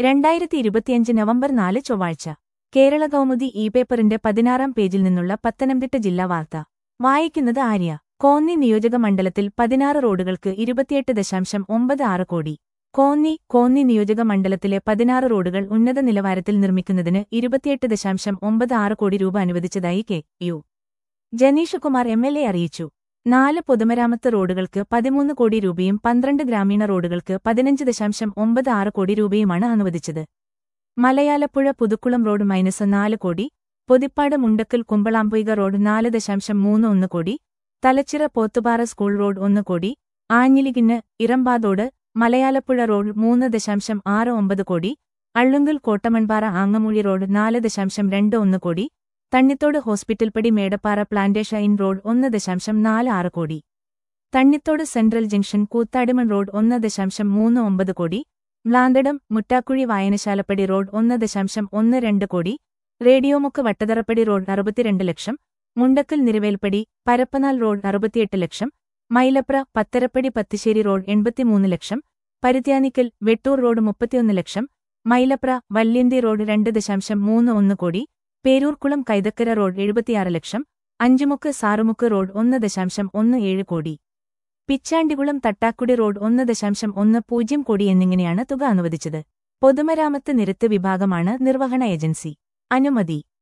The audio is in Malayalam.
രണ്ടായിരത്തി ഇരുപത്തിയഞ്ച് നവംബർ നാല് ചൊവ്വാഴ്ച കേരള കൗമുദി ഇ പേപ്പറിന്റെ പതിനാറാം പേജിൽ നിന്നുള്ള പത്തനംതിട്ട ജില്ലാ വാർത്ത വായിക്കുന്നത് ആര്യ കോന്നി നിയോജക മണ്ഡലത്തിൽ പതിനാറ് റോഡുകൾക്ക് ഇരുപത്തിയെട്ട് ദശാംശം ഒമ്പത് ആറ് കോടി കോന്നി കോന്നി നിയോജക മണ്ഡലത്തിലെ പതിനാറ് റോഡുകൾ ഉന്നത നിലവാരത്തിൽ നിർമ്മിക്കുന്നതിന് ഇരുപത്തിയെട്ട് ദശാംശം ഒമ്പത് ആറ് കോടി രൂപ അനുവദിച്ചതായി K U Janeesh Kumar M L A അറിയിച്ചു നാല് പൊതുമരാമത്ത് റോഡുകൾക്ക് പതിമൂന്ന് കോടി രൂപയും പന്ത്രണ്ട് ഗ്രാമീണ റോഡുകൾക്ക് പതിനഞ്ച് ദശാംശം ഒമ്പത് ആറ് കോടി രൂപയുമാണ് അനുവദിച്ചത് മലയാലപ്പുഴ പുതുക്കുളം റോഡ് മൈനസ് നാല് കോടി പൊതിപ്പാട് മുണ്ടക്കൽ കുമ്പളാമ്പൊയ്ക റോഡ് നാല് ദശാംശം മൂന്ന് ഒന്ന് കോടി തലച്ചിറ പോത്തുപാറ സ്കൂൾ റോഡ് ഒന്ന് കോടി ആഞ്ഞിലികിന്ന് ഇറമ്പാതോട് മലയാലപ്പുഴ റോഡ് മൂന്ന് ദശാംശം ആറ് ഒമ്പത് കോടി അള്ളുങ്കൽ കോട്ടമൺപാറ ആങ്ങമൂഴി റോഡ് നാല് ദശാംശം രണ്ട് ഒന്ന് കോടി തണ്ണിത്തോട് ഹോസ്പിറ്റൽപ്പടി മേടപ്പാറ പ്ലാന്റേഷൻ റോഡ് ഒന്ന് ദശാംശം നാല് ആറ് crore Thannithode central junction Koothadimon road ഒന്ന് ദശാംശം മൂന്ന് ഒമ്പത് കോടി മ്ലാന്തടം മുട്ടാക്കുഴി വായനശാലപ്പടി റോഡ് ഒന്ന് ദശാംശം ഒന്ന് രണ്ട് കോടി റേഡിയോമുക്ക് വട്ടതറപ്പടി റോഡ് അറുപത്തിരണ്ട് ലക്ഷം മുണ്ടക്കൽ നിരവേൽപ്പടി പരപ്പനാൽ റോഡ് അറുപത്തിയെട്ട് ലക്ഷം മൈലപ്ര പത്തരപ്പടി പത്തിശ്ശേരി റോഡ് എൺപത്തിമൂന്ന് ലക്ഷം പരുത്യാനിക്കൽ വെട്ടൂർ റോഡ് മുപ്പത്തിയൊന്ന് ലക്ഷം മൈലപ്ര വല്യന്തി റോഡ് രണ്ട് ദശാംശം മൂന്ന് ഒന്ന് കോടി പേരൂർക്കുളം കൈതക്കര റോഡ് എഴുപത്തിയാറ് ലക്ഷം അഞ്ചുമുക്ക് സാറുമുക്ക് റോഡ് ഒന്ന് ദശാംശം ഒന്ന് ഏഴ് കോടി പിച്ചാണ്ടികുളം തട്ടാക്കുടി റോഡ് ഒന്ന് ദശാംശം ഒന്ന് പൂജ്യം കോടി എന്നിങ്ങനെയാണ് തുക അനുവദിച്ചത് പൊതുമരാമത്ത് നിരത്ത് വിഭാഗമാണ് നിർവഹണ ഏജൻസി അനുമതി